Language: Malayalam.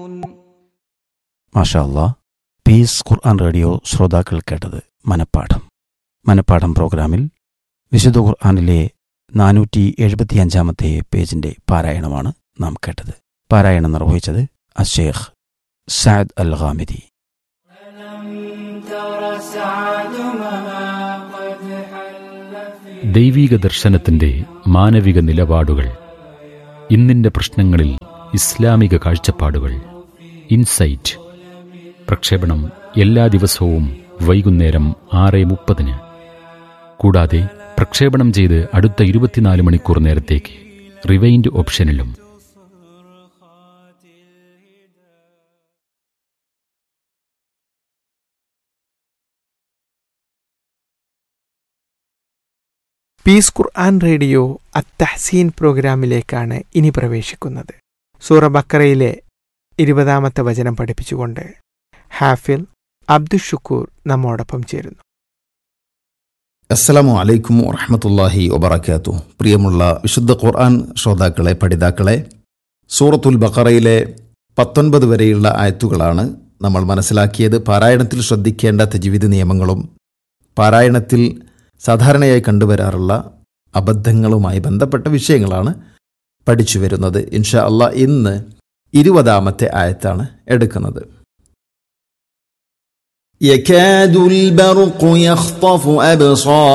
മാഷാ അല്ലാ പീസ് ഖുർആൻ റേഡിയോ ശ്രോതാക്കൾ കേട്ടത് മനപ്പാഠം മനപ്പാഠം പ്രോഗ്രാമിൽ വിശുദ്ധ ഖുർആാനിലെ നാനൂറ്റി എഴുപത്തിയഞ്ചാമത്തെ പേജിന്റെ പാരായണമാണ് നാം കേട്ടത് പാരായണം നിർവഹിച്ചത് അഷേഖ് സാദ് അൽ ഖാമിദി ദൈവീക ദർശനത്തിന്റെ മാനവിക നിലപാടുകൾ ഇന്നിന്റെ പ്രശ്നങ്ങളിൽ ഇസ്ലാമിക കാഴ്ചപ്പാടുകൾ ഇൻസൈറ്റ് പ്രക്ഷേപണം എല്ലാ ദിവസവും വൈകുന്നേരം ആറ് മുപ്പതിന് കൂടാതെ പ്രക്ഷേപണം ചെയ്ത് അടുത്ത ഇരുപത്തിനാല് മണിക്കൂർ നേരത്തേക്ക് റിവൈൻഡ് ഓപ്ഷനിലും പീസ് ഖുർആൻ റേഡിയോ അത്തഹസീൻ പ്രോഗ്രാമിലേക്കാണ് ഇനി പ്രവേശിക്കുന്നത് സൂറ ബക്കറയിലെ ഇരുപതാമത്തെ വചനം പഠിപ്പിച്ചുകൊണ്ട് ഹാഫിൽ അബ്ദുഷുക്കൂർ നമ്മോടൊപ്പം ചേരുന്നു അസ്സലാമു അലൈക്കും വറഹമത്തല്ലാഹി വബറക്കാത്തു പ്രിയമുള്ള വിശുദ്ധ ഖുർആൻ ശ്രോതാക്കളെ പഠിതാക്കളെ സൂറത്തുൽ ബഖറയിലെ പത്തൊൻപത് വരെയുള്ള ആയത്തുകളാണ് നമ്മൾ മനസ്സിലാക്കിയത് പാരായണത്തിൽ ശ്രദ്ധിക്കേണ്ട തജ്വീദ് നിയമങ്ങളും പാരായണത്തിൽ സാധാരണയായി കണ്ടുവരാറുള്ള അബദ്ധങ്ങളുമായി ബന്ധപ്പെട്ട വിഷയങ്ങളാണ് പഠിച്ചു വരുന്നത് ഇൻഷാ അള്ളാ ഇന്ന് ഇരുപതാമത്തെ ആയത്താണ് എടുക്കുന്നത് يكاد البرق يخطف أبصار